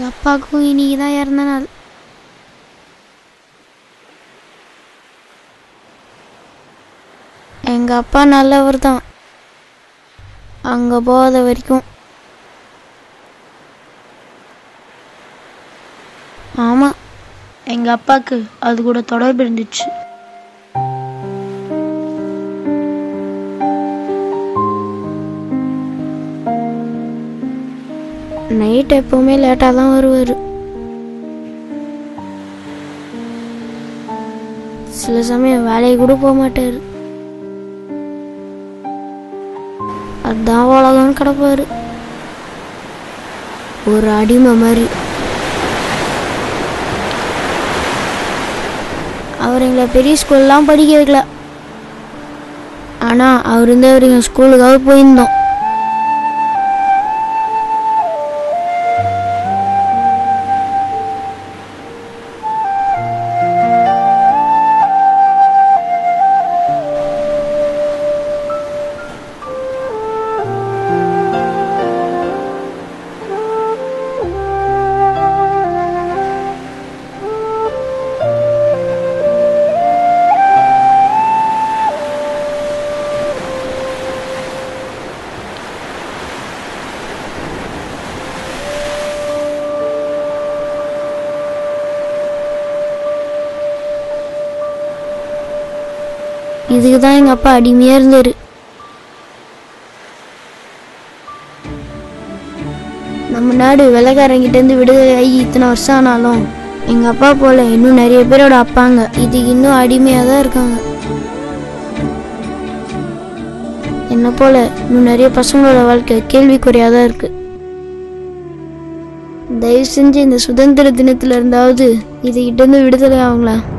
எங்கள் அப்பாவுக்கும் இன்னைக்கு தான் இறந்த நாள் எங்கள் அப்பா நல்லவர் தான் அங்கே போகாத வரைக்கும் ஆமாம் எங்கள் அப்பாவுக்கு அது கூட தொடர்பு இருந்துச்சு நைட் எப்போவுமே லேட்டாக தான் வருவார் சில சமயம் வேலைக்கு கூட போக மாட்டார் அதான் உலகம்னு கிடப்பாரு ஒரு அடிமை மாதிரி அவர் எங்களை பெரிய ஸ்கூல்லாம் படிக்க வைக்கல ஆனால் அவர் இருந்த வரைக்கும் ஸ்கூலுக்காக போயிருந்தோம் இதுக்கு தான் எங்கள் அப்பா அடிமையாக இருந்தார் நம்ம நாடு வெள்ளைக்காரங்கிட்டேருந்து விடுதலை ஆகி இத்தனை வருஷம் ஆனாலும் எங்கள் அப்பா போல இன்னும் நிறைய பேரோட அப்பாங்க இதுக்கு இன்னும் அடிமையாக தான் இருக்காங்க என்னை போல இன்னும் நிறைய பசங்களோட வாழ்க்கை கேள்விக்குறையாக தான் இருக்கு தயவு செஞ்சு இந்த சுதந்திர தினத்துல இருந்தாவது இதுகிட்ட இருந்து விடுதலை ஆகுங்களா